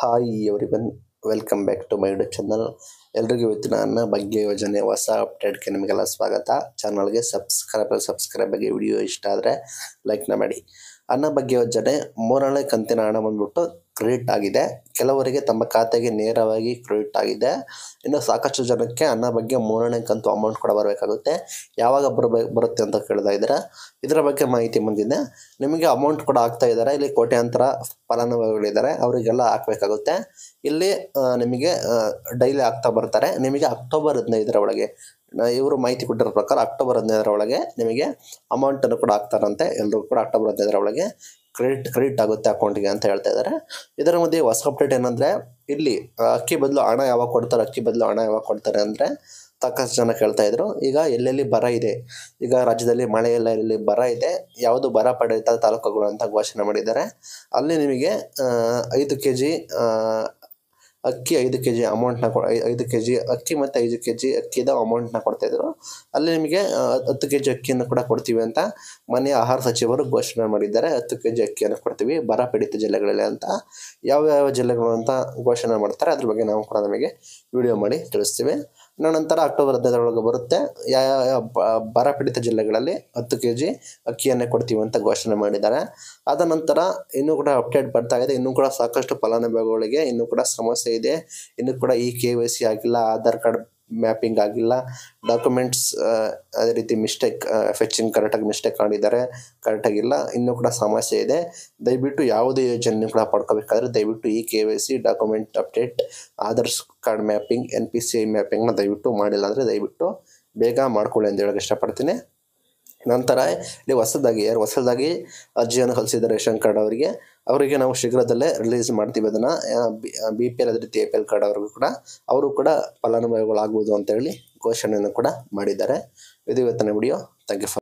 hi everyone welcome back to my YouTube channel ಎಲ್ರಿಗೂ ಇವತ್ತಿನ ಅನ್ನ ಬಗ್ಗೆ ಯೋಜನೆ ಹೊಸ ಅಪ್ಡೇಟ್ಗೆ ನಿಮಗೆಲ್ಲ ಸ್ವಾಗತ ಚಾನಲ್ಗೆ ಸಬ್ಸ್ಕ್ರೈಬ್ ಸಬ್ಸ್ಕ್ರೈಬ್ ಆಗಿ ವಿಡಿಯೋ ಇಷ್ಟ ಆದರೆ ಲೈಕ್ನ ಮಾಡಿ ಅನ್ನ ಬಗ್ಗೆ ಯೋಜನೆ ಮೂರನೇ ಕಂತಿನ ಹಣ ಬಂದ್ಬಿಟ್ಟು ಕ್ರೆಡಿಟ್ ಆಗಿದೆ ಕೆಲವರಿಗೆ ತಮ್ಮ ಖಾತೆಗೆ ನೇರವಾಗಿ ಕ್ರೆಡಿಟ್ ಆಗಿದೆ ಇನ್ನು ಸಾಕಷ್ಟು ಜನಕ್ಕೆ ಅನ್ನ ಬಗ್ಗೆ ಮೂರನೇ ಕಂತು ಅಮೌಂಟ್ ಕೂಡ ಬರಬೇಕಾಗುತ್ತೆ ಯಾವಾಗ ಬರಬೇಕು ಬರುತ್ತೆ ಅಂತ ಕೇಳ್ತಾ ಇದ್ದಾರೆ ಇದರ ಬಗ್ಗೆ ಮಾಹಿತಿ ಬಂದಿದೆ ನಿಮಗೆ ಅಮೌಂಟ್ ಕೂಡ ಹಾಕ್ತಾ ಇದ್ದಾರೆ ಇಲ್ಲಿ ಕೋಟ್ಯಾಂತರ ಫಲಾನುಭವಿಗಳಿದ್ದಾರೆ ಅವರಿಗೆಲ್ಲ ಹಾಕಬೇಕಾಗುತ್ತೆ ಇಲ್ಲಿ ಆ, ನಿಮಗೆ ಡೈಲಿ ಆಗ್ತಾ ಬರ್ತಾರೆ ನಿಮಗೆ ಅಕ್ಟೋಬರ್ ಹದಿನೈದರ ಒಳಗೆ ಇವರು ಮಾಹಿತಿ ಕೊಟ್ಟಿರೋ ಪ್ರಕಾರ ಅಕ್ಟೋಬರ್ ಹದಿನೈದರ ಒಳಗೆ ನಿಮಗೆ ಅಮೌಂಟನ್ನು ಕೂಡ ಹಾಕ್ತಾರಂತೆ ಎಲ್ಲರೂ ಕೂಡ ಅಕ್ಟೋಬರ್ ಹದಿನೈದರ ಒಳಗೆ ಕ್ರೆಡಿಟ್ ಕ್ರೆಡಿಟ್ ಆಗುತ್ತೆ ಅಕೌಂಟಿಗೆ ಅಂತ ಹೇಳ್ತಾ ಇದ್ದಾರೆ ಇದರ ಮಧ್ಯೆ ಹೊಸ ಅಪ್ಡೇಟ್ ಏನಂದರೆ ಇಲ್ಲಿ ಆ, ಅಕ್ಕಿ ಬದಲು ಹಣ ಯಾವಾಗ ಕೊಡ್ತಾರೆ ಅಕ್ಕಿ ಬದಲು ಹಣ ಯಾವಾಗ ಕೊಡ್ತಾರೆ ಅಂದರೆ ಸಾಕಷ್ಟು ಜನ ಕೇಳ್ತಾ ಇದ್ರು ಈಗ ಎಲ್ಲೆಲ್ಲಿ ಬರ ಇದೆ ಈಗ ರಾಜ್ಯದಲ್ಲಿ ಮಳೆ ಎಲ್ಲ ಎಲ್ಲಿ ಬರ ಇದೆ ಯಾವುದು ಬರ ಪಡೆಯುತ್ತ ತಾಲೂಕುಗಳು ಅಂತ ಘೋಷಣೆ ಮಾಡಿದ್ದಾರೆ ಅಲ್ಲಿ ನಿಮಗೆ ಆ, ಐದು ಕೆ ಜಿ ಅಕ್ಕಿ ಐದು ಕೆ ಜಿ ಅಮೌಂಟ್ನ ಕೊ ಐ- ಐದು ಕೆ ಜಿ ಅಕ್ಕಿ ಮತ್ತು ಐದು ಕೆ ಜಿ ಅಕ್ಕಿದ ಅಮೌಂಟ್ನ ಕೊಡ್ತಾಯಿದ್ರು ಅಲ್ಲಿ ನಿಮಗೆ ಆ, ಹತ್ತು ಕೆ ಜಿ ಅಕ್ಕಿಯನ್ನು ಕೂಡ ಕೊಡ್ತೀವಿ ಅಂತ ಮನೆಯ ಆಹಾರ ಸಚಿವರು ಘೋಷಣೆ ಮಾಡಿದ್ದಾರೆ ಹತ್ತು ಕೆ ಜಿ ಅಕ್ಕಿಯನ್ನು ಕೊಡ್ತೀವಿ ಬರ ಪೀಡಿತ ಜಿಲ್ಲೆಗಳಲ್ಲಿ ಅಂತ ಯಾವ ಯಾವ ಜಿಲ್ಲೆಗಳು ಅಂತ ಘೋಷಣೆ ಮಾಡ್ತಾರೆ ಅದ್ರ ಬಗ್ಗೆ ನಾವು ಕೂಡ ನಮಗೆ ವಿಡಿಯೋ ಮಾಡಿ ತಿಳಿಸ್ತೀವಿ ಇನ್ನು ನಂತರ ಅಕ್ಟೋಬರ್ ಹದಿನೈದರೊಳಗೆ ಬರುತ್ತೆ ಯಾವ ಯಾವ ಬ- ಬರ ಪೀಡಿತ ಜಿಲ್ಲೆಗಳಲ್ಲಿ ಹತ್ತು ಕೆ ಜಿ ಅಕ್ಕಿಯನ್ನೇ ಕೊಡ್ತೀವಿ ಅಂತ ಘೋಷಣೆ ಮಾಡಿದ್ದಾರೆ ಆದ ನಂತರ ಇನ್ನೂ ಕೂಡ ಅಪ್ಡೇಟ್ ಬರ್ತಾ ಇದೆ ಇನ್ನೂ ಕೂಡ ಸಾಕಷ್ಟು ಫಲಾನುಭವಿಗಳಿಗೆ ಇನ್ನೂ ಕೂಡ ಸಮಸ್ಯೆ ಇದೆ ಇನ್ನೂ ಕೂಡ ಈ ಕೆ ವೈ ಸಿ ಆಗಿಲ್ಲ ಆಧಾರ್ ಕಾರ್ಡ್ ಮ್ಯಾಪಿಂಗ್ ಆಗಿಲ್ಲ ಡಾಕ್ಯುಮೆಂಟ್ಸ್ ಅದೇ ರೀತಿ ಮಿಸ್ಟೇಕ್ ಫೆಚಿಂಗ್ ಕರೆಕ್ಟಾಗಿ ಮಿಸ್ಟೇಕ್ ಮಾಡಿದ್ದಾರೆ ಕರೆಕ್ಟಾಗಿಲ್ಲ ಇನ್ನೂ ಕೂಡ ಸಮಸ್ಯೆ ಇದೆ ದಯವಿಟ್ಟು ಯಾವುದೇ ಯೋಜನೆ ಕೂಡ ಪಡ್ಕೋಬೇಕಾದ್ರೆ ದಯವಿಟ್ಟು ಈ K Y C document update Aadhaar card mapping N P C I ಮ್ಯಾಪಿಂಗ್ನ ದಯವಿಟ್ಟು ಮಾಡಿಲ್ಲ ಅಂದರೆ ದಯವಿಟ್ಟು ಬೇಗ ಮಾಡ್ಕೊಳ್ಳಿ ಅಂತ ಹೇಳೋಕೆ ಇಷ್ಟಪಡ್ತೀನಿ ನಂತರ ಇಲ್ಲಿ ಹೊಸದಾಗಿ ಯಾರು ಹೊಸದಾಗಿ ಅರ್ಜಿಯನ್ನು ಕಳಿಸಿದ್ದಾರೆ ರೇಷನ್ ಕಾರ್ಡ್ ಅವರಿಗೆ ಅವರಿಗೆ ನಾವು ಶೀಘ್ರದಲ್ಲೇ ರಿಲೀಸ್ ಮಾಡ್ತೀವಿ ಅದನ್ನು ಬಿ ಪಿ ಎಲ್ ಅದೇ ರೀತಿ ಎ ಪಿ ಎಲ್ ಕಾರ್ಡ್ ಅವ್ರಿಗೂ ಕೂಡ ಅವರು ಕೂಡ ಫಲಾನುಭವಿಗಳಾಗ್ಬೋದು ಅಂತ ಹೇಳಿ ಘೋಷಣೆಯನ್ನು ಕೂಡ ಮಾಡಿದ್ದಾರೆ ಇದು ಇವತ್ತಿನ ವಿಡಿಯೋ ಥ್ಯಾಂಕ್ ಯು ಫಾರ್